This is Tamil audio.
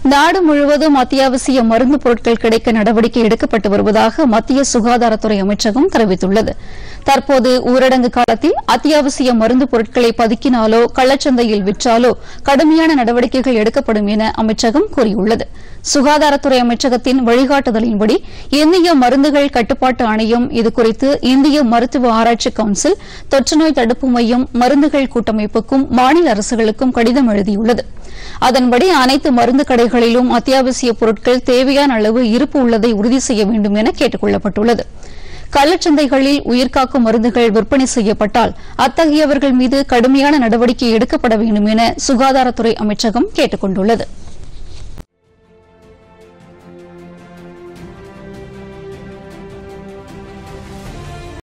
நாடு முழுவதும் அத்தியாவசிய மருந்து பொருட்கள் கிடைக்க நடவடிக்கை எடுக்கப்பட்டு வருவதாக மத்திய சுகாதாரத்துறை அமைச்சகம் தெரிவித்துள்ளது தற்போது ஊரடங்கு காலத்தில் அத்தியாவசிய மருந்து பொருட்களை பதுக்கினாலோ கள்ளச்சந்தையில் விற்றாலோ கடுமையான நடவடிக்கைகள் எடுக்கப்படும் என அமைச்சகம் கூறியுள்ளது சுகாதாரத்துறை அமைச்சகத்தின் வழிகாட்டுதலின்படி இந்திய மருந்துகள் கட்டுப்பாட்டு ஆணையம் இதுகுறித்து இந்திய மருத்துவ ஆராய்ச்சி கவுன்சில் தொற்றுநோய் தடுப்பு மையம் மருந்துகள் கூட்டமைப்புக்கும் மாநில அரசுகளுக்கும் கடிதம் எழுதியுள்ளது அதன்படி அனைத்து மருந்து கடைகளிலும் அத்தியாவசிய பொருட்கள் தேவையான அளவு இருப்பு உள்ளதை உறுதி செய்ய வேண்டும் என கேட்டுக் கொள்ளப்பட்டுள்ளது கள்ளச்சந்தைகளில் உயிர்காக்கும் மருந்துகள் விற்பனை செய்யப்பட்டால் அத்தகையவர்கள் மீது கடுமையான நடவடிக்கை எடுக்கப்பட வேண்டும் என சுகாதாரத்துறை அமைச்சகம் கேட்டுக் கொண்டுள்ளது